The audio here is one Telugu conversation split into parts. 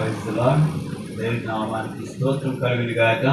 పరిస్థితుల్లో దేవుని నామానికి స్తోత్రం కలుగుని గాక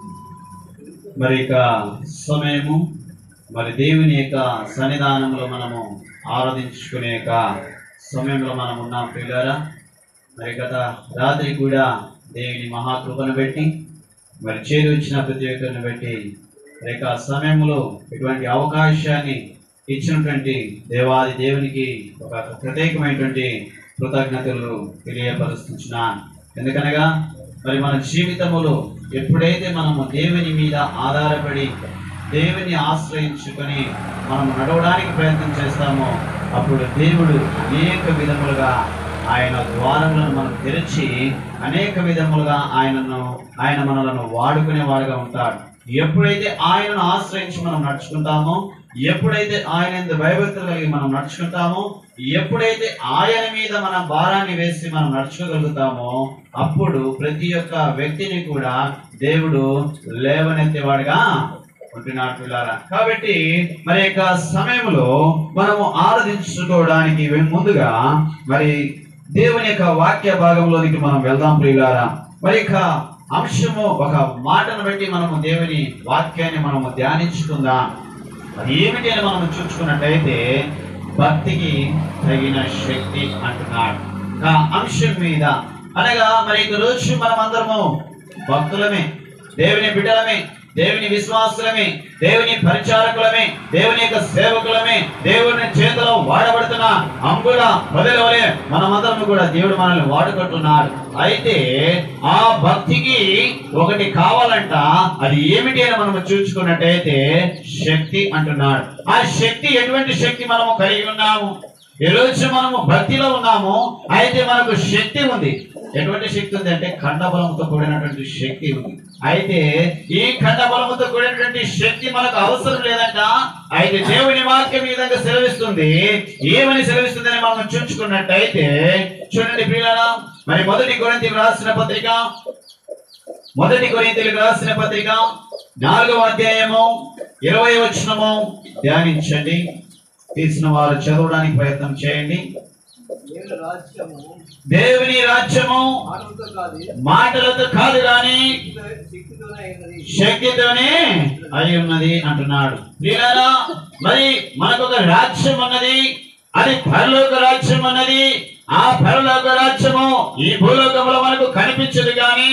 మరి ఇక సమయము మరి దేవుని యొక్క సన్నిధానంలో మనము ఆరాధించుకునే యొక్క సమయంలో మనం ఉన్నాం పిల్లరా మరి గత రాత్రి కూడా దేవుని మహాకృపను బట్టి మరి చేరు వచ్చిన ప్రతి ఒక్కరిని బట్టి మరి యొక్క సమయంలో ఇటువంటి అవకాశాన్ని ఇచ్చినటువంటి దేవాది దేవునికి ఒక ప్రత్యేకమైనటువంటి కృతజ్ఞతలు తెలియపరుస్తున్నాను ఎందుకనగా మరి మన జీవితములో ఎప్పుడైతే మనము దేవుని మీద ఆధారపడి దేవుని ఆశ్రయించుకొని మనం నడవడానికి ప్రయత్నం చేస్తామో అప్పుడు దేవుడు అనేక విధములుగా ఆయన ద్వారములను మనం తెరిచి అనేక విధములుగా ఆయనను ఆయన మనలను వాడుకునేవాడుగా ఉంటాడు ఎప్పుడైతే ఆయనను ఆశ్రయించి మనం నడుచుకుంటామో ఎప్పుడైతే ఆయన ఎందు భయభక్తులు కలిగి మనం నడుచుకుంటామో ఎప్పుడైతే ఆయన మీద మన భారాన్ని వేసి మనం నడుచుకోగలుగుతామో అప్పుడు ప్రతి ఒక్క వ్యక్తిని కూడా దేవుడు లేవనెత్తేవాడుగా ఉంటున్నాడు పిల్లారా కాబట్టి మరి యొక్క సమయంలో మనము ఆరాధించుకోవడానికి వె- ముందుగా మరి దేవుని యొక్క వాక్య భాగంలోనికి మనం వెళ్దాం ప్రియులారా మరి యొక్క అంశము ఒక మాటను బట్టి మనము దేవుని వాక్యాన్ని మనము ధ్యానించుకుందాం అది ఏమిటి అని మనం చూసుకున్నట్టయితే భక్తికి తగిన శక్తి అంటున్నాడు ఆ అంశం మీద అనగా మరి ఈ రోజు మనం అందరము భక్తులమే దేవుని బిడ్డలమే దేవుని విశ్వాసులమే దేవుని పరిచారకులమే దేవుని యొక్క సేవకులమే దేవుని చేతిలో వాడబడుతున్న అంగుల ప్రజల వలె మనమందరం కూడా దేవుడు మనల్ని వాడుకుంటున్నాడు అయితే ఆ భక్తికి ఒకటి కావాలంట అది ఏమిటి అని మనం చూసుకున్నట్టయితే శక్తి అంటున్నాడు ఆ శక్తి ఎటువంటి శక్తి మనము కలిగి ఉన్నాము ఈ రోజు మనము భక్తిలో ఉన్నాము అయితే మనకు శక్తి ఉంది ఎటువంటి శక్తి ఉంది అంటే ఖండబలంతో కూడినటువంటి శక్తి ఉంది అయితే ఈ ఖండబలముతో కూడినటువంటి శక్తి మనకు అవసరం లేదంట అయితే దేవుని వాక్యం ఈ విధంగా సెలవిస్తుంది ఏమని సెలవిస్తుందని మనం చూచుకున్నట్టయితే చూడండి పిల్లల మరి మొదటి కొరింథీ రాసిన పత్రిక మొదటి కొరింథీలకు రాసిన పత్రిక నాలుగవ అధ్యాయము ఇరవై వచనము ధ్యానించండి తీసిన వారు చదవడానికి ప్రయత్నం చేయండి దేవుని రాజ్యము దేవుని రాజ్యము మాటలతో కాదు మాటలతో కాదు గాని శక్తితో- శక్తితోనే అయినది శక్తితోనే అయి ఉన్నది అంటున్నాడు ప్రియులారా మరి మనకు ఒక రాజ్యం ఉన్నది అది పరలోక రాజ్యం అన్నది ఆ పరలోక రాజ్యము ఈ భూలోకంలో మనకు కనిపించదు కానీ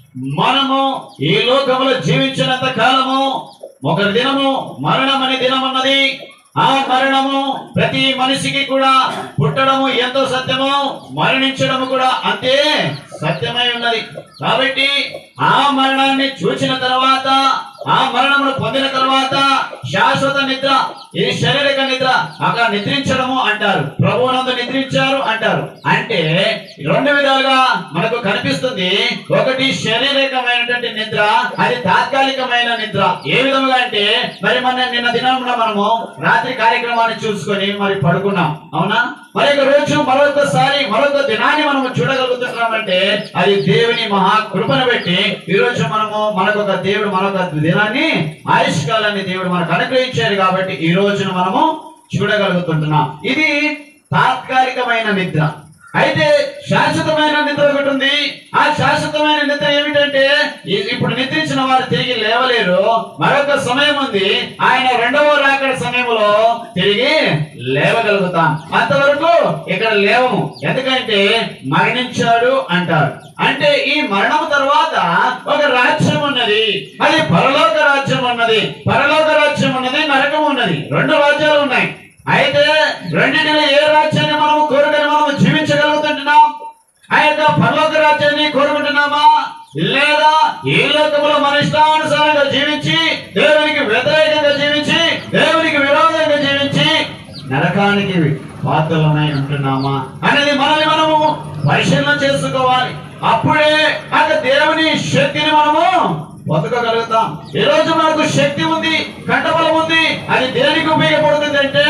మనము ఈ లోకములో జీవించినంత కాలము ఒక దినము మరణం అనే దినం ఉన్నది ఆ మరణము ప్రతి మనిషికి కూడా పుట్టడము ఎంతో సత్యము మరణించడము కూడా అంతే సత్యమై ఉన్నది కాబట్టి ఆ మరణాన్ని చూసిన తర్వాత ఆ మరణమును పొందిన తర్వాత శాశ్వత నిద్ర ఈ శారీరక నిద్ర అక్కడ నిద్రించడము అంటారు ప్రభువునందు నిద్రించారు అంటారు అంటే రెండు విధాలుగా మనకు కనిపిస్తుంది ఒకటి శారీరకమైనటువంటి నిద్ర అది తాత్కాలికమైన నిద్ర ఏ విధముగా అంటే మరి మన నిన్న దినమున మనము రాత్రి కార్యక్రమాన్ని చూసుకొని మరి పడుకున్నాం అవునా మరి ఒక రోజు మరొకసారి మరొక దినాన్ని మనము చూడగలుగుతున్నామంటే అది దేవుని మహా కృపను పెట్టి ఈ రోజు మనము మనకు ఒక దేవుడు మనొక దినాన్ని ఆయుష్కాలాన్ని దేవుడు మనకు అనుగ్రహించారు కాబట్టి ఈ రోజున మనము చూడగలుగుతుంటున్నాం ఇది తాత్కాలికమైన నిద్ర అయితే శాశ్వతమైన నిద్ర ఒకటి ఉంది ఆ శాశ్వతమైన నిద్ర ఏమిటంటే ఈ- ఇప్పుడు నిద్రించిన వారు తిరిగి లేవలేరు మరొక సమయం ఉంది ఆయన రెండవ రాకడ సమయంలో తిరిగి లేవగలుగుతాం అంతవరకు ఇక్కడ లేవము ఎందుకంటే మరణించాడు అంటారు అంటే ఈ మరణం తర్వాత ఒక రాజ్యం ఉన్నది అది పరలోక రాజ్యం ఉన్నది పరలోక రాజ్యం ఉన్నది నరకం ఉన్నది రెండు రాజ్యాలు ఉన్నాయి అయితే రెండింటిలో ఏ రాజ్యాన్ని మనము కోరుకొని మనము జీవించగలుగుతుంటున్నాం ఆ యొక్క పరలోక రాజ్యాన్ని కోరుకుంటున్నామా లేదా ఈ లోకంలో మన ఇష్టానుసారంగా జీవించి దేవునికి వ్యతిరేకంగా జీవించి దేవునికి విరోధంగా జీవించి నరకానికి పాత్రలమై ఉంటున్నామా అనేది మనల్ని మనము పరిశీలన చేసుకోవాలి అప్పుడే ఆ దేవుని శక్తిని మనము బతకగలుగుతాం ఈ రోజు మనకు శక్తి ఉంది కంటబలం ఉంది అది దేనికి ఉపయోగపడుతుంది అంటే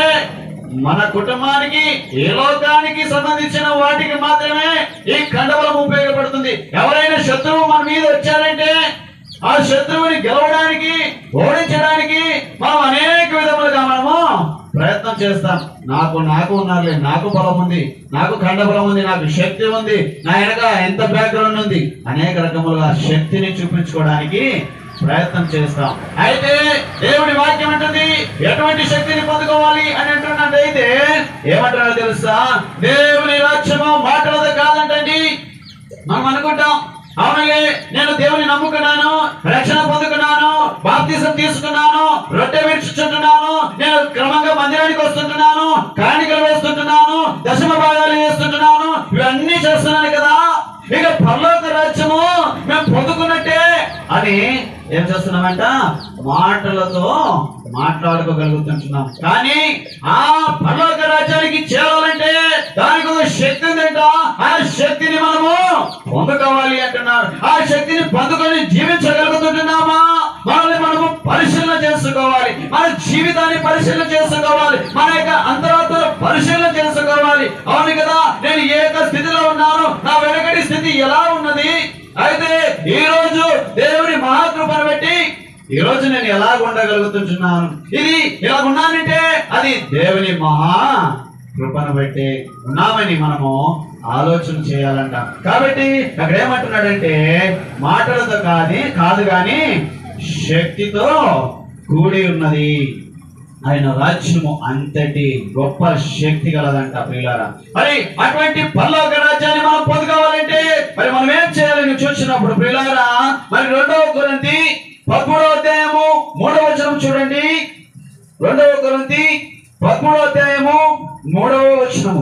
మన కుటుంబానికి ఏ లోకానికి సంబంధించిన వాటికి మాత్రమే ఈ కండబలం ఉపయోగపడుతుంది ఎవరైనా శత్రువు మన మీద వచ్చారంటే ఆ శత్రువుని గెలవడానికి ఓడించడానికి మనం అనేక విధములుగా మనము ప్రయత్నం చేస్తాం నాకు నాకు ఉన్నారులే నాకు బలం ఉంది నాకు ఖండ బలం ఉంది నాకు శక్తి ఉంది నా వెనక ఎంత బ్యాక్గ్రౌండ్ ఉంది అనేక రకములుగా శక్తిని చూపించుకోవడానికి ప్రయత్నం చేస్తాం అయితే దేవుడి వాక్యం అంటుంది ఎటువంటి శక్తిని పొందుకోవాలి అని అంటున్నట్టయితే ఏమంటారో తెలుసా దేవుని రాజ్యము మాటలతో కాదంటండి మనం అనుకుంటాం అవునలే నేను దేవుని నమ్ముకున్నాను రక్షణ పొందుకున్నాను బాప్తిజం తీసుకున్నాను రొట్టె విడిచుచుంటున్నాను నేను క్రమంగా మందిరానికి వస్తుంటున్నాను కాಣಿకలు వేస్తుంటున్నాను దశమ భాగాలు వేస్తుంటున్నాను ఇవన్నీ చేస్తున్నాను కదా ఇక పరలోక రాజ్యము మేము పొందుకున్నట్టే అని ఏం చేస్తున్నామంట మాటలతో మాట్లాడుకోగలుగుతుంటున్నాం కానీ ఆ పరలోక రాజ్యానికి చేరాలంటే దానికి ఒక శక్తి ఉందంట ఆ శక్తిని మనము పొందుకోవాలి అంటున్నారు ఆ శక్తిని పొందుకొని జీవించగలుగుతుంటున్నామా మనల్ని మనము పరిశీలన చేసుకోవాలి మన జీవితాన్ని పరిశీలన చేసుకోవాలి మన యొక్క అంతరాత్మ పరిశీలన చేసుకోవాలి అవును కదా నేను ఏ యొక్క స్థితిలో ఉన్నాను నా వెనకటి స్థితి ఎలా ఉన్నది అయితే ఈ రోజు దేవుని మహాకృపను బట్టి ఈ రోజు నేను ఎలా ఉండగలుగుతుంటున్నాను ఇది ఇలా ఉన్నానంటే అది దేవుని మహా కృపను బట్టి ఉన్నామని మనము ఆలోచన చేయాలంట కాబట్టి అక్కడ ఏమంటున్నాడంటే మాటలతో కాదు కాదు కానీ శక్తితో కూడి ఉన్నది ఆయన రాజ్యము అంతటి గొప్ప శక్తి గలదంట ప్రియులారా మరి అటువంటి పరలోక రాజ్యాన్ని మనం పొందుకోవాలంటే మరి మనం ఏం చేయాలని చూసినప్పుడు ప్రియులారా మరి రెండవ గురంతి పదమూడవ అధ్యాయము మూడవ వచనం చూడండి రెండవ గురంతి పదమూడవ అధ్యాయము మూడవ వచనము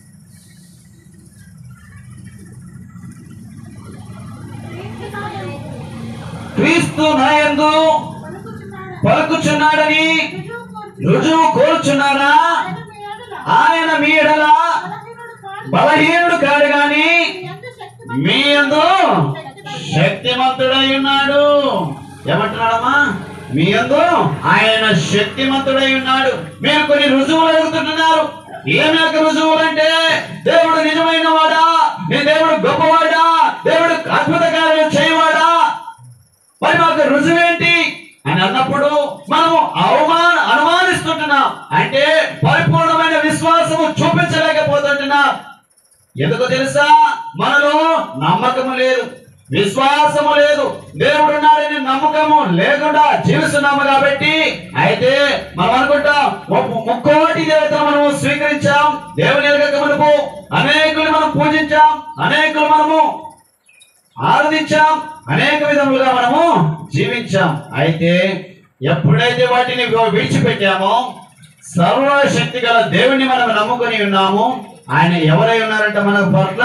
క్రీస్తు నాయందు పలుకుచున్నాడని రుజువు కోరుచున్నారా ఆయన మీ ఎడల బలహీనుడు కాడు గాని మీ యందు శక్తిమంతుడై ఉన్నాడు ఏమంటున్నాడమ్మా మీ యందు ఆయన శక్తిమంతుడై ఉన్నాడు మీరు కొన్ని రుజువులు అడుగుతుంటున్నారు ఏమి యొక్క రుజువులు అంటే దేవుడు నిజమైన వాడా నీ దేవుడు గొప్పవాడా దేవుడు అద్భుత కార్యాలు చేయవాడా మరి మాకు రుజువేంటి అని అన్నప్పుడు మనము అవమాన అనుమానిస్తుంటున్నాం అంటే పరిపూర్ణమైన విశ్వాసము చూపించలేకపోతుంటున్నాం ఎందుకు తెలుసా మనలో నమ్మకము లేదు విశ్వాసము లేదు దేవుడు ఉన్నాడని నమ్మకము లేకుండా జీవిస్తున్నాము కాబట్టి అయితే మనం అనుకుంటాం ము- ముక్కోటి దేవతను మనము స్వీకరించాం దేవుని ఎరగక మనకు అనేకులు మనం పూజించాం అనేకులు మనము ఆరాధించాం అనేక విధములుగా మనము జీవించాం అయితే ఎప్పుడైతే వాటిని విడిచిపెట్టామో సర్వశక్తి గల దేవుని మనం నమ్ముకొని ఉన్నాము ఆయన ఎవరై ఉన్నారంట మన పట్ల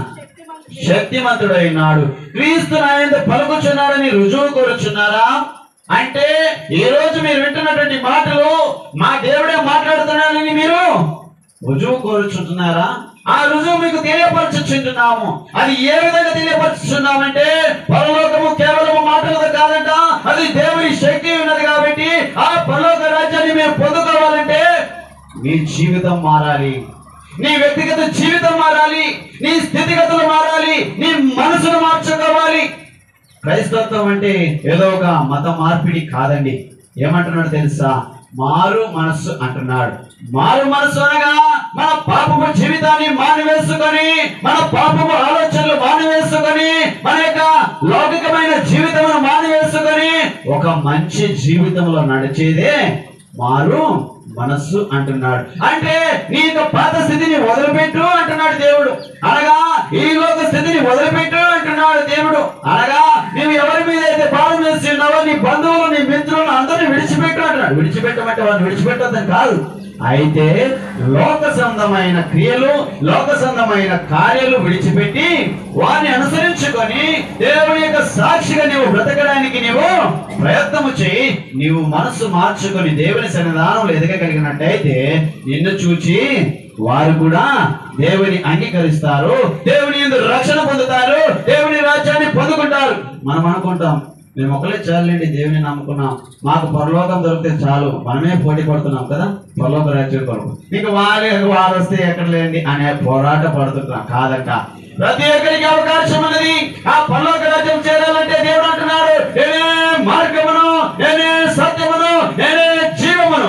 శక్తిమంతుడై ఉన్నాడు క్రీస్తు నాయందు పలుకుచున్నాడని రుజువు కోరుచున్నారా అంటే ఈ రోజు మీరు వింటున్నటువంటి మాటలు మా దేవుడే మాట్లాడుతున్నాడని మీరు రుజువు కోరుచుంటున్నారా ఆ రుజువు మీకు తెలియపరచుచుంటున్నాము అది ఏ విధంగా తెలియపరచుచున్నామంటే పరలోకము కేవలము మాటలతో కాదంట అది దేవుని శక్తి ఉన్నది కాబట్టి ఆ పరలోక రాజ్యాన్ని మీరు పొందుకోవాలంటే మీ జీవితం మారాలి నీ వ్యక్తిగత జీవితం మారాలి నీ స్థితిగతులు మారాలి నీ మనసును మార్చుకోవాలి క్రైస్తవత్వం అంటే ఏదో ఒక మత మార్పిడి కాదండి ఏమంటున్నాడు తెలుసా మారు మనస్సు అంటున్నాడు మారు మనస్సు అనగా మన పాపము జీవితాన్ని మానివేసుకొని మన పాపము ఆలోచనలు మానివేసుకొని మన యొక్క లౌకికమైన జీవితమును మానివేసుకొని ఒక మంచి జీవితంలో నడిచేదే మారు మనస్సు అంటున్నాడు అంటే నీ యొక్క పాత స్థితిని వదిలిపెట్టు అంటున్నాడు దేవుడు అనగా ఈ లోక స్థితిని వదిలిపెట్టు అంటున్నాడు దేవుడు అనగా నీవు ఎవరి మీద అయితే పాపం చేసి ఉన్నావో నీ బంధువులు నీ మిత్రులు అందరిని విడిచిపెట్టు అంటున్నాడు విడిచిపెట్టమంటే వారిని విడిచిపెట్టొద్దని కాదు అయితే లోక సంబంధమైన క్రియలు లోక సంబంధమైన కార్యాలు విడిచిపెట్టి వారిని అనుసరించుకొని దేవుని యొక్క సాక్షిగా నీవు బ్రతకడానికి నీవు ప్రయత్నము చేయి నీవు మనస్సు మార్చుకొని దేవుని సన్నిధానంలో ఎదగగలిగినట్టయితే నిన్ను చూచి వారు కూడా దేవుని అంగీకరిస్తారు దేవుని యందు రక్షణ పొందుతారు దేవుని రాజ్యాన్ని పొందుకుంటారు మనం అనుకుంటాం మేము ఒకలే చాలండి దేవుని నమ్ముకున్నాం మాకు పరలోకం దొరికితే చాలు మనమే పోటీ పడుతున్నాం కదా పరలోక రాజ్యం కొరకు ఇక వారి వారు వస్తే ఎక్కడ లేండి అనే పోరాట పడుతున్నాం కాదంట ప్రతి ఒక్కరికి అవకాశం ఉన్నది ఆ పరలోక రాజ్యం చేరాలంటే దేవుడు అంటున్నాడు నేనే మార్గమును నేనే సత్యమును నేనే జీవమును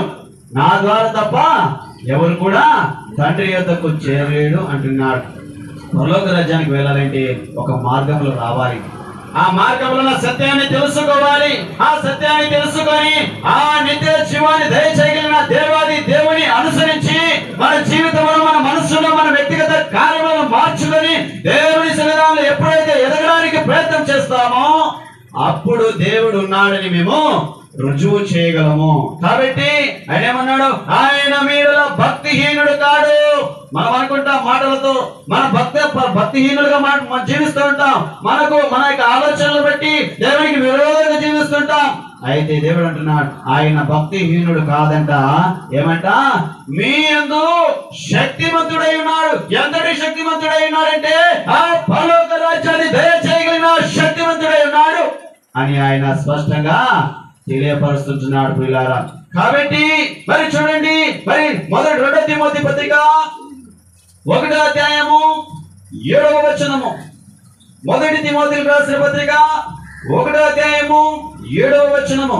నా ద్వారా తప్ప ఎవరు కూడా తండ్రి యొద్దకు చేరలేడు అంటున్నాడు పరలోక రాజ్యానికి వెళ్ళాలంటే ఒక మార్గంలో రావాలి ఆ మార్గంలో ఉన్న సత్యాన్ని తెలుసుకోవాలి ఆ సత్యాన్ని తెలుసుకొని ఆ నిత్య జీవాన్ని దయచేయగలిగిన దేవాది దేవుని అనుసరించి మన జీవితంలో మన మనస్సులో మన వ్యక్తిగత కార్యములను మార్చుకొని దేవుని సన్నిధానంలో ఎప్పుడైతే ఎదగడానికి ప్రయత్నం చేస్తామో అప్పుడు దేవుడు ఉన్నాడని మేము రుజువు చేయగలము కాబట్టి ఆయన ఏమన్నాడు ఆయన మీరులో భక్తిహీనుడు కాడు మనం అనుకుంటాం మాటలతో మన భక్తి భక్తిహీనులుగా మా- మనం జీవిస్తూ ఉంటాం మనకు మన యొక్క ఆలోచనలు బట్టి దేవునికి విరోధంగా జీవిస్తుంటాం అయితే దేవుడు అంటున్నాడు ఆయన భక్తిహీనుడు కాదంట ఏమంట మీ యందు శక్తిమంతుడై ఉన్నాడు ఎంతటి శక్తిమంతుడై ఉన్నాడంటే ఆ పరలోక రాజ్యాన్ని దయచేయగలిగిన శక్తివంతుడై ఉన్నాడు అని ఆయన స్పష్టంగా తెలియపరుస్తుంటున్నాడు ప్రియులారా కాబట్టి మరి చూడండి మరి మొదటి రెండో తిమోతి పత్రిక ఒకటో అధ్యాయము ఏడవ వచనము మొదటి తిమోతికి రాసిన పత్రిక ఒకటో అధ్యాయము ఏడవ వచనము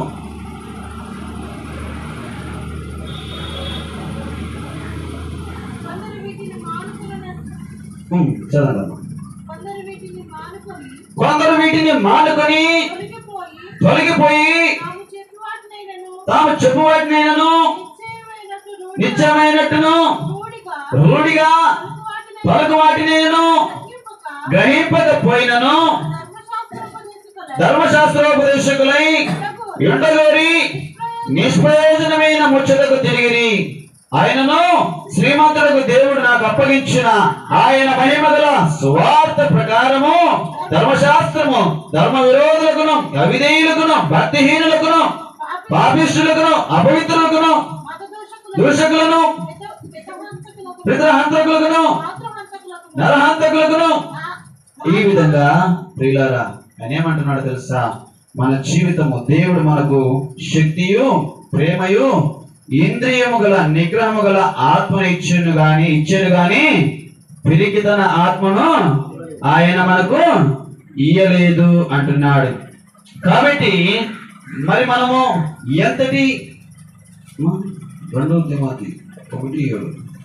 కొందరు వీటిని మానుకున్న ఉమ్, చదవండమ్మా. కొందరు వీటిని మానుకొని కొందరు వీటిని మానుకొని తొలగిపోయి తొలగిపోయి తాము చెప్పు వాటినైనను తాము చెప్పు వాటినైనను నిశ్చయమైనట్టు రూఢిగా- నిత్యమైనట్టును రూఢిగా రూఢిగా పలుకు వాటినైనను పలుకు వాటినేను గ్రహింపక గ్రహింపకపోయినను ధర్మశాస్త్రోపదేశకుల ధర్మశాస్త్రోపదేశకులై ఎండగోరి నిష్ప్రయోజనమైన ముచ్చటకు తిరిగిరి ఆయనను శ్రీమంతులకు దేవుడు నాకు అప్పగించిన ఆయన మహిమగల సువార్త ప్రకారము ధర్మశాస్త్రము ధర్మ విరోధులకును అవిధేయులకును భక్తిహీనులకును పాపిష్టులకును అపవిత్రులకును మతదోషకుల దూషకులను విధవంతకులకు పితృహంతకులకును మాతృహంతకులకు నరహంతకులకును ఆ- ఈ విధంగా ప్రియులారా ఆయన ఏమంటున్నాడు తెలుసా మన జీవితము దేవుడు మనకు శక్తియు ప్రేమయు ఇంద్రియము గల నిగ్రహము గల ఆత్మను ఇచ్చును గాని ఇచ్చాను గాని పిరికి తన ఆత్మను ఆయన మనకు ఇయ్యలేదు అంటున్నాడు కాబట్టి మరి మనము ఎంతటి మ, రెండవ తిమోతి ఒకటి ఏడు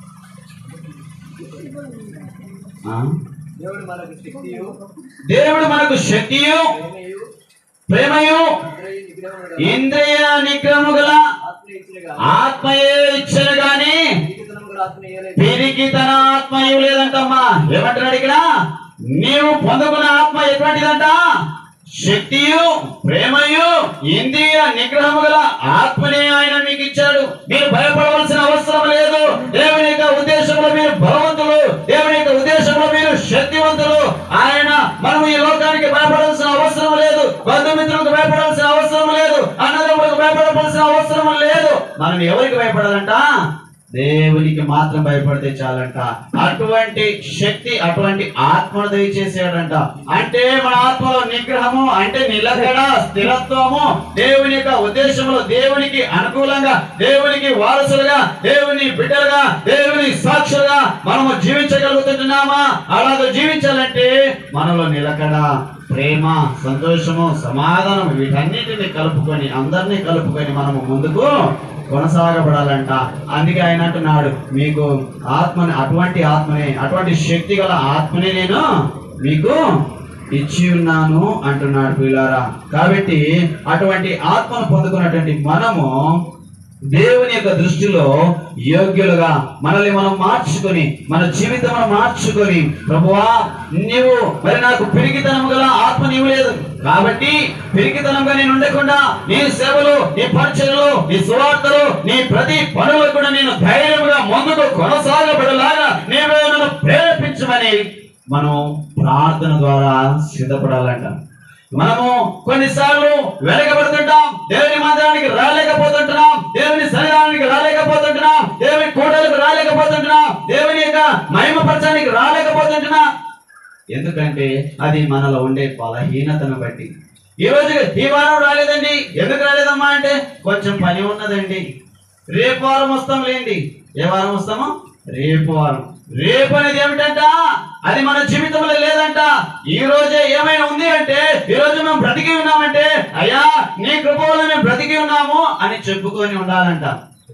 ఆ? దేవుడు మనకు శక్తియు దేవుడు మనకు శక్తియు ప్రేమయు ప్రేమయు ఇంద్రియ నిగ్రహములు ఇంద్రియ నిగ్రహము గల ఆత్మ ఇచ్చినగా ఆత్మయే ఇచ్చను గాని జీవితము గల ఆత్మ ఇయ్యలేదు పిరికి తన ఆత్మయు లేదంటమ్మా ఏమంటున్నాడు ఇక్కడ నీవు పొందుకున్న ఆత్మ ఎటువంటిదంట శక్తియు ప్రేమయు ఇంద్రియ నిగ్రహము గల ఆత్మనే ఆయన మీకు ఇచ్చాడు మీరు భయపడవలసిన అవసరం లేదు దేవుని యొక్క ఉద్దేశంలో మీరు బలవంతులు దేవుని యొక్క ఉద్దేశంలో మీరు శక్తివంతులు ఆయన మనం ఈ లోకానికి భయపడాల్సిన అవసరం లేదు బంధుమిత్రులకు భయపడాల్సిన అవసరం లేదు అన్నదమ్ములకు భయపడవలసిన అవసరం లేదు మనం ఎవరికి భయపడాలంట దేవునికి మాత్రం భయపడితే చాలంట అటువంటి శక్తి అటువంటి ఆత్మను దయచేసాడంట అంటే మన ఆత్మలో నిగ్రహము అంటే నిలకడ స్థిరత్వము దేవుని యొక్క ఉద్దేశంలో దేవునికి అనుకూలంగా దేవునికి వారసులుగా దేవుని బిడ్డలుగా దేవుని సాక్షులుగా మనము జీవించగలుగుతుంటున్నామా అలాగ జీవించాలంటే మనలో నిలకడ ప్రేమ సంతోషము సమాధానం వీటన్నిటిని కలుపుకొని అందరినీ కలుపుకొని మనము ముందుకు కొనసాగబడాలంట అందుకే ఆయన అంటున్నాడు మీకు ఆత్మని అటువంటి ఆత్మనే అటువంటి శక్తి గల ఆత్మనే నేను మీకు ఇచ్చి ఉన్నాను అంటున్నాడు పిల్లారా కాబట్టి అటువంటి ఆత్మను పొందుకున్నటువంటి మనము దేవుని యొక్క దృష్టిలో యోగ్యులుగా మనల్ని మనం మార్చుకొని మన జీవితం మార్చుకొని ప్రభువా నీవు మరి నాకు పిరికితనము గల ఆత్మ నీవు లేదు కాబట్టి పిరికితనంగా నేను ఉండకుండా నీ సేవలు నీ పరిచయలు నీ సువార్తలు నీ ప్రతి పనులు కూడా నేను ధైర్యంగా ముందుకు కొనసాగబడలాగా నీవే నన్ను ప్రేరేపించమని మనం ప్రార్థన ద్వారా సిద్ధపడాలంట మనము కొన్నిసార్లు వెనకబడుతుంటాం దేవుని మందిరానికి రాలేకపోతుంటున్నాం దేవుని సన్నిధానానికి రాలేకపోతుంటున్నాం దేవుని కోటలకు రాలేకపోతుంటున్నాం దేవుని యొక్క మహిమపరచానికి రాలేకపోతుంటున్నాం ఎందుకంటే అది మనలో ఉండే బలహీనతను బట్టి ఈ రోజు ఈ వారం రాలేదండి ఎందుకు రాలేదమ్మా అంటే కొంచెం పని ఉన్నదండి రేపు వారం వస్తాం లేండి ఏ వారం వస్తాము రేపు వారం రేపు అనేది ఏమిటంట అది మన జీవితంలో లేదంట ఈ రోజే ఏమైనా ఉంది అంటే ఈ రోజు మేము బ్రతికి ఉన్నామంటే అయ్యా నీ కృప వల్ల మేము బ్రతికి ఉన్నాము అని చెప్పుకొని ఉండాలంట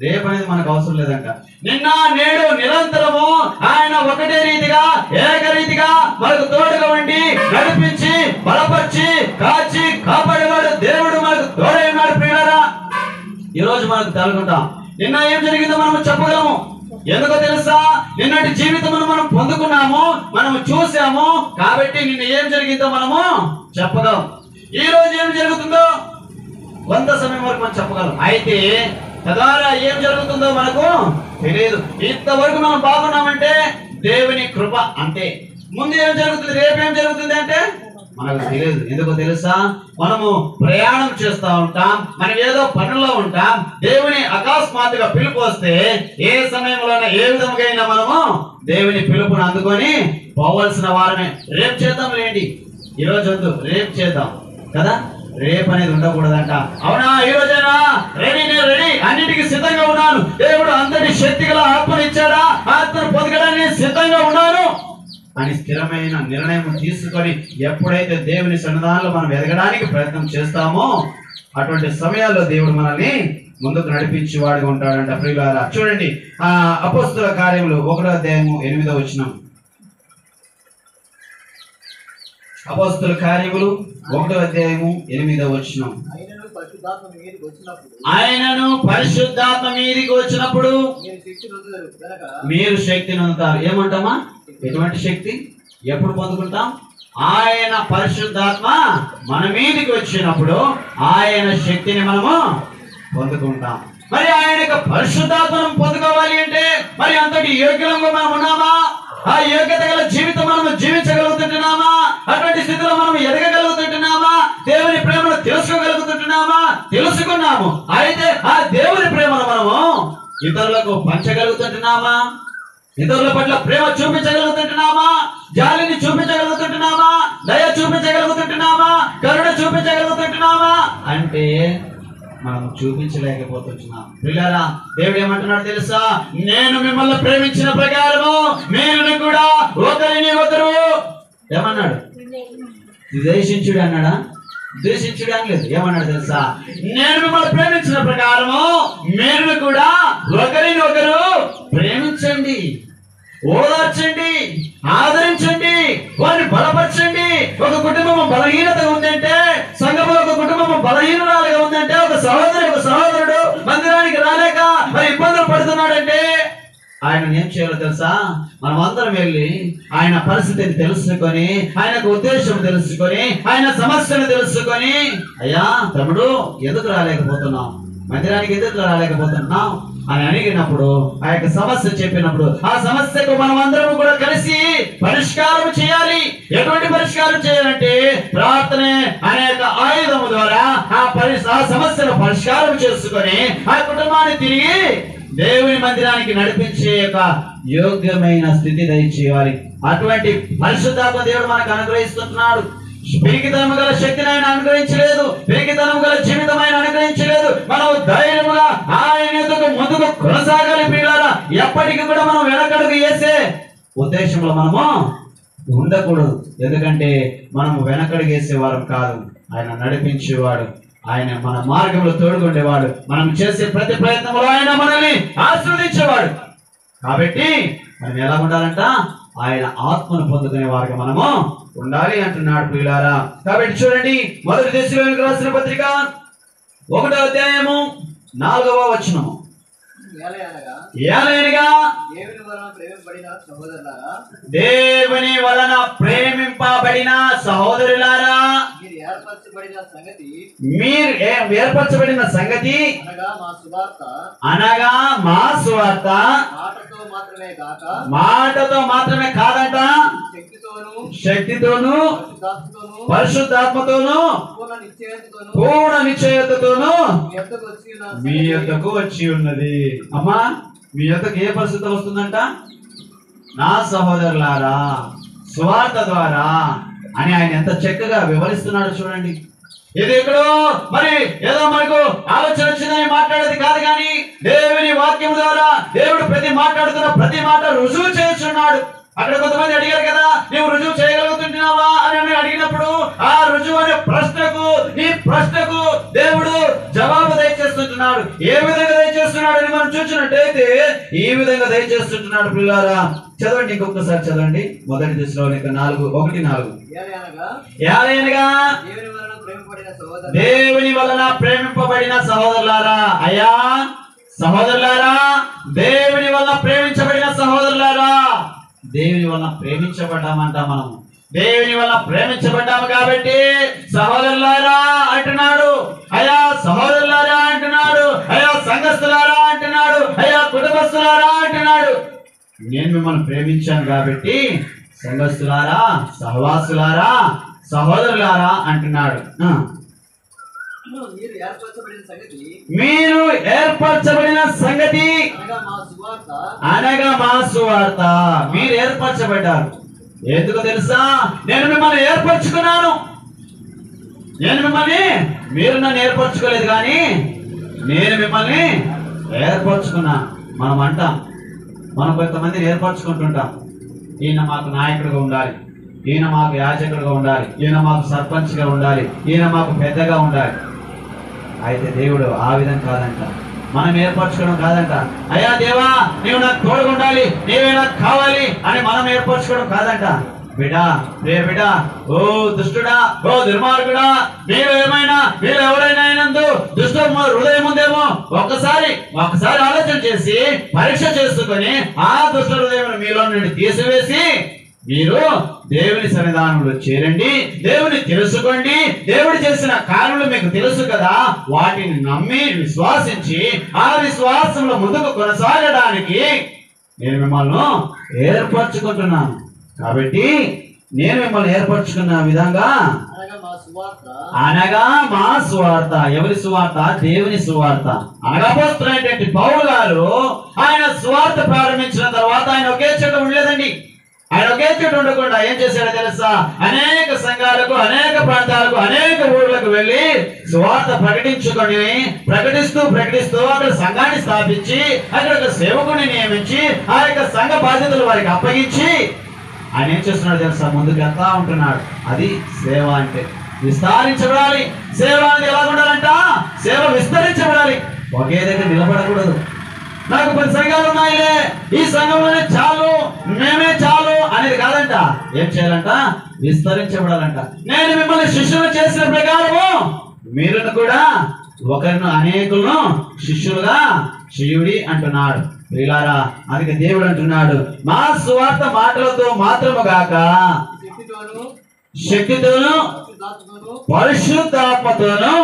రేపు అనేది మనకు అవసరం లేదంట నిన్న నేడు నిరంతరము ఆయన ఒకటే రీతిగా ఏకరీతిగా మనకు తోడుగా ఉండి నడిపించి బలపరిచి కాచి కాపాడేవాడు దేవుడు మనకు తోడై ఉన్నాడు ప్రియులారా ఈ రోజు మనకు తెలుగుంటాం నిన్న ఏం జరిగిందో మనం చెప్పగలము ఎందుకో తెలుసా నిన్నటి జీవితమును మనం పొందుకున్నాము మనము చూసాము కాబట్టి నిన్న ఏం జరిగిందో మనము చెప్పగలం ఈ రోజు ఏం జరుగుతుందో కొంత సమయం వరకు మనం చెప్పగలం అయితే తద్వారా ఏం జరుగుతుందో మనకు తెలియదు ఇంతవరకు మనం బాగున్నామంటే దేవుని కృప అంతే ముందు ఏం జరుగుతుంది రేపు ఏం జరుగుతుంది అంటే మనకు తెలియదు ఎందుకో తెలుసా మనము ప్రయాణం చేస్తూ ఉంటాం మనం ఏదో పనుల్లో ఉంటాం దేవుని అకస్మాత్తుగా పిలుపు వస్తే ఏ సమయంలోనే ఏ విధముగా మనము దేవుని పిలుపును అందుకొని పోవలసిన వారమే రేపు చేద్దాం లేండి ఈ రోజు వద్దు రేపు చేద్దాం కదా రేపు అనేది ఉండకూడదంట అవునా ఈ రోజైనా రెడీ నేను రెడీ అన్నిటికీ సిద్ధంగా ఉన్నాను దేవుడు అంతటి శక్తి గల ఆత్మను ఇచ్చాడా ఆత్మను పొందడానికి సిద్ధంగా ఉన్నాను అని స్థిరమైన నిర్ణయం తీసుకొని ఎప్పుడైతే దేవుని సన్నిధానంలో మనం ఎదగడానికి ప్రయత్నం చేస్తామో అటువంటి సమయాల్లో దేవుడు మనల్ని ముందుకు నడిపించి వాడిగా ఉంటాడంట ప్రియులారా చూడండి ఆ అపోస్తుల కార్యములు ఒకటో అధ్యాయము ఎనిమిదో వచ్చినాం అపోస్తుల కార్యములు ఒకటో అధ్యాయము ఎనిమిదో వచ్చినాం ఆయనను పరిశుద్ధాత్మ మీదకి వచ్చినప్పుడు ఆయనను పరిశుద్ధాత్మ మీదికి వచ్చినప్పుడు మీరు శక్తి నొందుతారు కనుక మీరు శక్తిని పొందుతారు ఏమంటామా ఎటువంటి శక్తి ఎప్పుడు పొందుకుంటాం ఆయన పరిశుద్ధాత్మ మన మీదికి వచ్చినప్పుడు ఆయన శక్తిని మనము పొందుకుంటాం మరి ఆయన యొక్క పరిశుద్ధాత్మను పొందుకోవాలి అంటే మరి అంతటి యోగ్యంగా మనం ఉన్నామా ఆ యోగ్యత గల జీవితం మనము జీవించగలుగుతుంటున్నామా అటువంటి స్థితిలో మనం ఎదగగలుగుతుంటున్నామా దేవుని ప్రేమను తెలుసుకోగలుగుతుంటున్నామా తెలుసుకున్నాము అయితే ఆ దేవుని ప్రేమను మనము ఇతరులకు పంచగలుగుతుంటున్నామా ఇతరుల పట్ల ప్రేమ చూపించగలుగుతుంటున్నామా జాలిని చూపించగలుగుతుంటున్నామా దయ చూపించగలుగుతుంటున్నామా కరుణ చూపించగలుగుతుంటున్నామా అంటే మనం చూపించలేకపోతున్నాం పిల్లరా దేవుడు ఏమంటున్నాడు తెలుసా నేను మిమ్మల్ని ప్రేమించిన ప్రకారము మీరు కూడా ఒకరిని ఒకరు ఏమన్నాడు ద్వేషించుడు అన్నాడా ద్వేషించుడు అనలేదు ఏమన్నాడు తెలుసా నేను మిమ్మల్ని ప్రేమించిన ప్రకారము మీరు కూడా ఒకరిని ఒకరు ప్రేమించండి ఓదార్చండి ఆదరించండి వారిని బలపరచండి ఒక కుటుంబం బలహీనత ఉందంటే సంఘంలో ఒక కుటుంబం బలహీనరాలుగా ఉందంటే ఒక సహోదరి ఒక సహోదరుడు మందిరానికి రాలేక మరి ఇబ్బందులు పడుతున్నాడంటే ఆయన ఏం చేయాలో తెలుసా మనం అందరం వెళ్ళి ఆయన పరిస్థితిని తెలుసుకొని ఆయనకు ఉద్దేశం తెలుసుకొని ఆయన సమస్యను తెలుసుకొని అయ్యా తమ్ముడు ఎందుకు రాలేకపోతున్నాం మందిరానికి ఎందుకు రాలేకపోతున్నాం అని అడిగినప్పుడు ఆ యొక్క సమస్య చెప్పినప్పుడు ఆ సమస్యకు మనం అందరం కూడా కలిసి పరిష్కారం చేయాలి ఎటువంటి పరిష్కారం చేయాలంటే ప్రార్థనే అనే యొక్క ఆయుధము ద్వారా ఆ పరి ఆ సమస్యను పరిష్కారం చేసుకొని ఆ కుటుంబాన్ని తిరిగి దేవుని మందిరానికి నడిపించే యొక్క యోగ్యమైన స్థితి దయచేయాలి అటువంటి పరిశుద్ధాత్మ దేవుడు మనకు అనుగ్రహిస్తున్నాడు పిరికితనము గల శక్తిని ఆయన అనుగ్రహించలేదు పిరికితనము గల జీవితం ఆయన అనుగ్రహించలేదు మనం ధైర్యముగా ఆయన ఎదుగు ముందుకు కొనసాగాలి పిల్లల ఎప్పటికీ కూడా మనం వెనకడుగు వేసే ఉద్దేశంలో మనము ఉండకూడదు ఎందుకంటే మనం వెనకడుగు వేసే వారం కాదు ఆయన నడిపించేవాడు ఆయన మన మార్గంలో తోడుకుండేవాడు మనం చేసే ప్రతి ప్రయత్నంలో ఆయన మనల్ని ఆశీర్వదించేవాడు కాబట్టి మనం ఎలా ఉండాలంట ఆయన ఆత్మను పొందుకునే వారికి మనము ఉండాలి అంటున్నాడు ప్రియులారా కాబట్టి చూడండి మొదటి దశలోనికి రాసిన పత్రిక ఒకటో అధ్యాయము నాలుగవ వచనము ఏలయనగా ఏలైనగా దేవుని వలన ప్రేమింపబడిన సహోదరులారా దేవుని వలన ప్రేమింపబడిన సహోదరులారా మీరు ఏర్పరచబడిన సంగతి మీరు ఏ- ఏర్పరచబడిన సంగతి అనగా మా సువార్త అనగా మా స్వార్థ మాటతో మాత్రమే కాక మాటతో మాత్రమే కాదంట శక్తితోనూ శక్తితోను పరిశుద్ధాత్మతోనూ పరిశుద్ధాత్మతోను పూర్ణ నిశ్చయతతోనూ పూర్ణ నిశ్చయతతోను మీ యొద్దకు వచ్చి ఉన్న మీ యొద్దకు వచ్చి ఉన్నది అమ్మా మీ యొద్దకు ఏ పరిశుద్ధ వస్తుందంట నా సహోదరులారా స్వార్థ ద్వారా అని ఆయన ఎంత చక్కగా వివరిస్తున్నాడు చూడండి ఇది ఎక్కడో మరి ఏదో మనకు ఆలోచన వచ్చిందని మాట్లాడేది కాదు కానీ దేవుని వాక్యం ద్వారా దేవుడు ప్రతి మాట్లాడుతున్న ప్రతి మాట రుజువు చేస్తున్నాడు అక్కడ కొంతమంది అడిగారు కదా నీవు రుజువు చేయగలుగుతుంటున్నావా అని అని అడిగినప్పుడు ఆ రుజువు అనే ప్రశ్నకు ఈ ప్రశ్నకు దేవుడు జవాబు దయచేస్తుంటున్నాడు ఏ విధంగా దయచేస్తున్నాడు అని మనం చూసినట్టయితే ఈ విధంగా దయచేస్తుంటున్నాడు పిల్లారా చదవండి ఇంకొకసారి చదవండి మొదటి దశలో నాలుగు ఒకటి నాలుగు ఏలి అనగా యాలయనగా దేవుని వలన ప్రేమపడిన సహోదరు దేవుని వలన ప్రేమింపబడిన సహోదరులారా అయ్యా సహోదరులారా దేవుని వలన ప్రేమించబడిన సహోదరులారా దేవుని వలన ప్రేమించబడ్డామంట మనం దేవుని వలన ప్రేమించబడ్డాము కాబట్టి సహోదరులారా అంటున్నాడు అయ్యా సహోదరులారా అంటున్నాడు అయ్యా సంఘస్థులారా అంటున్నాడు అయ్యా కుటుంబస్తులారా అంటున్నాడు నేను మిమ్మల్ని ప్రేమించాను కాబట్టి సంఘస్థులారా సహవాసులారా సహోదరులారా అంటున్నాడు ఆ. మీరు ఏర్పరచబడిన సంగతి మీరు ఏర్పరచబడిన సంగతి అనగా మా సువార్త అనగా మా సువార్త మీరు ఏర్పరచబడ్డారు ఎందుకు తెలుసా నేను మిమ్మల్ని ఏర్పరచుకున్నాను నేను మిమ్మల్ని మీరు నన్ను ఏర్పరచుకోలేదు కానీ నేను మిమ్మల్ని ఏర్పరచుకున్నా మనం అంటాం మనం కొంతమందిని ఏర్పరచుకుంటుంటాం ఈయన మాకు నాయకుడిగా ఉండాలి ఈయన మాకు యాజకుడిగా ఉండాలి ఈయన మాకు సర్పంచ్గా ఉండాలి ఈయన మాకు పెద్దగా ఉండాలి అయితే దేవుడు ఆ విధం కాదంట మనం ఏర్పరచుకోవడం కాదంట అయ్యా దేవా నీవు నాకు తోడుగా ఉండాలి నీవే నాకు కావాలి అని మనం ఏర్పరచుకోవడం కాదంట బిడా రే బిడా ఓ దుష్టుడా ఓ దుర్మార్గుడా మీరు ఏమైనా మీరు ఎవరైనా అయినందు దుష్ట హృదయం ఉందేమో ఒక్కసారి ఒక్కసారి ఆలోచన చేసి పరీక్ష చేసుకొని ఆ దుష్ట హృదయం మీలో నుండి తీసివేసి మీరు దేవుని సన్నిధానంలో చేరండి దేవుని తెలుసుకోండి దేవుడు చేసిన కార్యములు మీకు తెలుసు కదా వాటిని నమ్మి విశ్వాసించి ఆ విశ్వాసంలో ముందుకు కొనసాగడానికి నేను మిమ్మల్ని ఏర్పరచుకుంటున్నాను కాబట్టి నేను మిమ్మల్ని ఏర్పరచుకున్న విధంగా అనగా మా సువార్త అనగా మా సువార్త ఎవరి సువార్త దేవుని సువార్త అనగా పోస్తున్నటువంటి పౌలు గారు ఆయన సువార్త ప్రారంభించిన తర్వాత ఆయన ఒకే చోట ఉండలేదండి ఆయన ఒకే చోట ఉండకుండా ఏం చేశాడో తెలుసా అనేక సంఘాలకు అనేక ప్రాంతాలకు అనేక ఊర్లకు వెళ్ళి సువార్త ప్రకటించుకొని ప్రకటిస్తూ ప్రకటిస్తూ అక్కడ సంఘాన్ని స్థాపించి అక్కడ ఒక సేవకుని నియమించి ఆ యొక్క సంఘ బాధ్యతలు వారికి అప్పగించి ఆయన ఏం చేస్తున్నాడు తెలుసా ముందుకు వెళ్తా ఉంటున్నాడు అది సేవ అంటే విస్తరించబడాలి సేవ అనేది ఎలా ఉండాలంట సేవ విస్తరించబడాలి ఒకే దగ్గర నిలబడకూడదు నాకు పది సంఘాలు ఉన్నాయిలే ఈ సంఘంలోనే చాలు మేమే చాలు అనేది కాదంట ఏం చేయాలంట విస్తరించబడాలంట నేను మిమ్మల్ని శిష్యులు చేసిన ప్రకారము మీరును కూడా ఒకరిను అనేకులను శిష్యులుగా చేయుడి అంటున్నాడు ప్రియులారా అందుకే దేవుడు అంటున్నాడు మా సువార్త మాటలతో మాత్రము గాక శక్తితోను శక్తితోను పరిశుద్ధాత్మతోను పరిశుద్ధాత్మతోను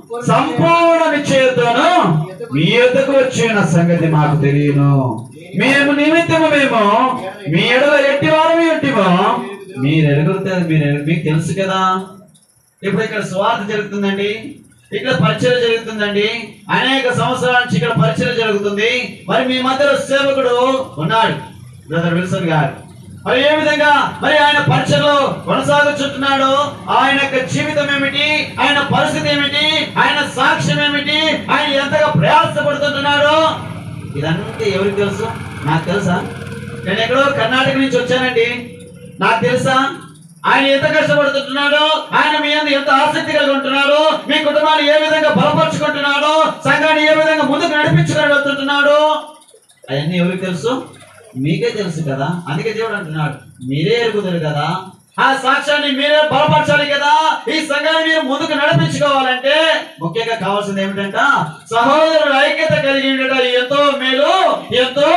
సంపూర్ణ నిశ్చయతోను మీ యొద్దకు వచ్చిన సంగతి మాకు తెలియను మేము నిమిత్తము మేము మీ ఎడల ఎట్టి వారమే ఉంటిమో మీరు ఎరుగుతారు మీరు ఎరుగు- మీకు తెలుసు కదా ఇప్పుడు ఇక్కడ స్వార్థ జరుగుతుందండి ఇక్కడ పరిచయం జరుగుతుందండి అనేక సంవత్సరాల నుంచి ఇక్కడ పరిచయం జరుగుతుంది మరి మీ మధ్యలో సేవకుడు ఉన్నాడు బ్రదర్ విల్సన్ గారు మరి ఏ విధంగా మరి ఆయన పరిచయలో కొనసాగుచుంటున్నాడు ఆయన యొక్క జీవితం ఏమిటి ఆయన పరిస్థితి ఏమిటి ఆయన సాక్ష్యం ఏమిటి ఆయన ఎంతగా ప్రయాసపడుతుంటున్నాడు ఇదంతా ఎవరికి తెలుసు నాకు తెలుసా నేను ఎక్కడో కర్ణాటక నుంచి వచ్చానండి నాకు తెలుసా ఆయన ఎంత కష్టపడుతుంటున్నాడు ఆయన మీ అందు ఎంత ఆసక్తి కలిగి ఉంటున్నాడు మీ కుటుంబాన్ని ఏ విధంగా బలపరుచుకుంటున్నాడు సంఘాన్ని ఏ విధంగా ముందుకు నడిపించుకుంటున్నాడు అవన్నీ ఎవరికి తెలుసు మీకే తెలుసు కదా అందుకే దేవుడు అంటున్నాడు మీరే ఎరుగుతారు కదా ఆ సాక్ష్యాన్ని మీరే బలపరచాలి కదా ఈ సంఘాన్ని మీరు ముందుకు నడిపించుకోవాలంటే ముఖ్యంగా కావాల్సింది ఏమిటంట సహోదరుల ఐక్యత కలిగి ఉండటం ఎంతో మేలు ఎంతో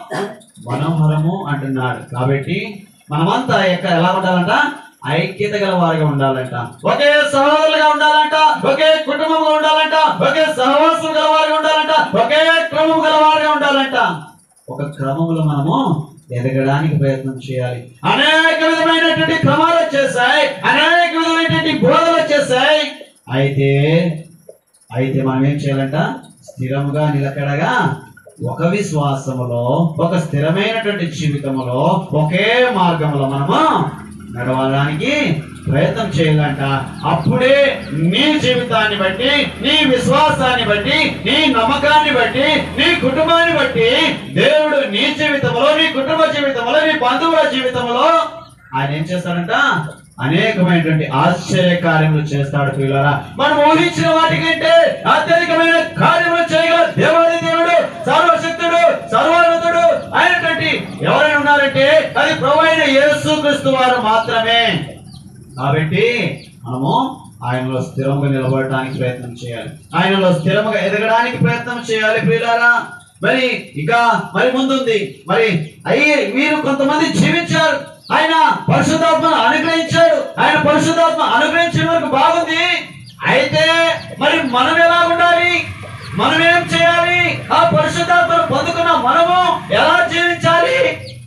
మనోహరము అంటున్నాడు కాబట్టి మనమంతా ఎక్కడ ఎలా ఉండాలంట ఐక్యత గల వారిగా ఉండాలంట ఒకే సహోదరులుగా ఉండాలంట ఒకే కుటుంబంగా ఉండాలంట ఒకే సహవాసం గల వారిగా ఉండాలంట ఒకే క్రమం గల వారిగా ఉండాలంట ఒక క్రమంలో మనము ఎదగడానికి ప్రయత్నం చేయాలి అనేక విధమైనటువంటి క్రమాలు వచ్చేసాయి అనేక విధమైనటువంటి బోధలు వచ్చేసాయి అయితే అయితే మనం ఏం చేయాలంట స్థిరముగా నిలకడగా ఒక విశ్వాసములో ఒక స్థిరమైనటువంటి జీవితములో ఒకే మార్గంలో మనము నడవడానికి ప్రయత్నం చేయాలంట అప్పుడే నీ జీవితాన్ని బట్టి నీ విశ్వాసాన్ని బట్టి నీ నమ్మకాన్ని బట్టి నీ కుటుంబాన్ని బట్టి దేవుడు నీ జీవితంలో నీ కుటుంబ జీవితంలో నీ బంధువుల జీవితంలో ఆయన ఏం చేస్తాడంట అనేకమైనటువంటి ఆశ్చర్య కార్యములు చేస్తాడు పిల్లరా మనం ఊహించిన వాటికంటే అత్యధికమైన కార్యములు చేయగల దేవాది దేవుడు సర్వశక్తుడు ఎవరైనా ఉన్నారంటే అది ప్రభు అయిన యేసుక్రీస్తు వారు మాత్రమే కాబట్టి మనము ఆయనలో స్థిరంగా నిలబడటానికి ప్రయత్నం చేయాలి ఆయనలో స్థిరంగా ఎదగడానికి ప్రయత్నం చేయాలి ప్రియులారా మరి ఇక మరి ముందుంది మరి అయ్యి వీరు కొంతమంది జీవించారు ఆయన పరిశుద్ధాత్మను అనుగ్రహించాడు ఆయన పరిశుద్ధాత్మ అనుగ్రహించిన వరకు బాగుంది అయితే మరి మనం ఎలా ఉండాలి మనం ఏం చేయాలి ఆ పరిశుద్ధాత్మను పొందుకున్న మనము ఎలా జీవించాలి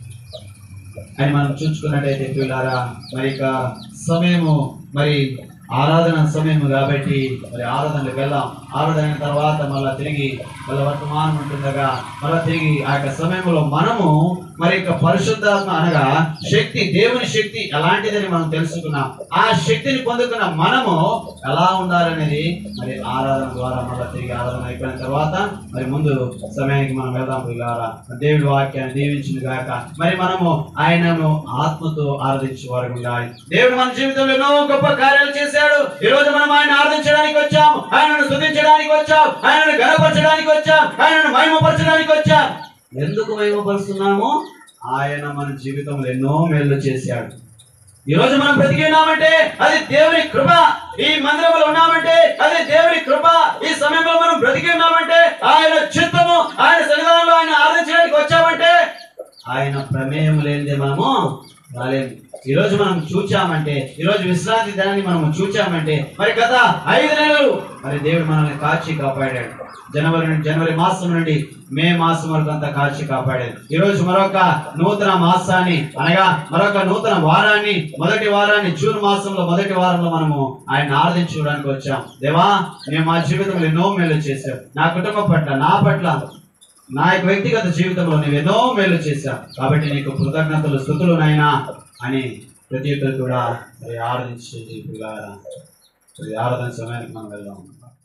అని మనం చూసుకున్నట్టయితే పిల్లారా మరి ఇక సమయము మరి ఆరాధన సమయం కాబట్టి మరి ఆరాధనకు వెళ్దాం ఆరాధన అయిన తర్వాత మళ్ళా తిరిగి మళ్ళీ వర్తమానం ఉంటుండగా మళ్ళా తిరిగి ఆ యొక్క సమయంలో మనము మరి యొక్క పరిశుద్ధాత్మ అనగా శక్తి దేవుని శక్తి ఎలాంటిదని మనం తెలుసుకున్నాం ఆ శక్తిని పొందుకున్న మనము ఎలా ఉండాలనేది మరి ఆరాధన ద్వారా మళ్ళీ తిరిగి ఆరాధన అయిపోయిన తర్వాత మరి ముందు సమయానికి మనం వెళ్దాం పిల్లారా దేవుడి వాక్యాన్ని దీవించిన గాక మరి మనము ఆయనను ఆత్మతో ఆరాధించే వారు ఉండాలి దేవుడు మన జీవితంలో ఎన్నో గొప్ప కార్యాలు చేశాడు ఈ రోజు మనం ఆయన ఆరాధించడానికి వచ్చాం ఆయనను స్తుతించడానికి వచ్చాం ఆయనను గణపరచడానికి వచ్చాం ఆయనను మహిమపరచడానికి వచ్చాం ఎందుకు మహిమపరుస్తున్నాము ఆయన మన జీవితంలో ఎన్నో మేలు చేశాడు ఈ రోజు మనం బ్రతికి ఉన్నామంటే అది దేవుని కృప ఈ మందిరంలో ఉన్నామంటే అది దేవుని కృప ఈ సమయంలో మనం బ్రతికి ఉన్నామంటే ఆయన చిత్తము ఆయన సన్నిధానంలో ఆయన ఆరాధించడానికి వచ్చామంటే ఆయన ప్రమేయం లేనిదే మనము రాలేము ఈ రోజు మనం చూచామంటే ఈ రోజు విశ్రాంతి దినాన్ని మనం చూచామంటే మరి గత ఐదు నెలలు మరి దేవుడు మనల్ని కాచి కాపాడాడు జనవరి నుండి జనవరి మాసం నుండి మే మాసం వరకు అంతా కాచి కాపాడాడు ఈ రోజు మరొక నూతన మాసాన్ని అనగా మరొక నూతన వారాన్ని మొదటి వారాన్ని జూన్ మాసంలో మొదటి వారంలో మనము ఆయన ఆరాధించుకోవడానికి వచ్చాం దేవా మేము మా జీవితంలో ఎన్నో మేలు చేశావు నా కుటుంబం పట్ల నా పట్ల నా యొక్క వ్యక్తిగత జీవితంలో నువ్వు ఎన్నో మేలు చేశావు కాబట్టి నీకు కృతజ్ఞతలు స్థుతులు నాయనా అని ప్రతి ఒక్కరు కూడా మరి ఆరాధించేది పిల్లారా. మరి ఆరాధన సమయానికి మనం వెళ్దాం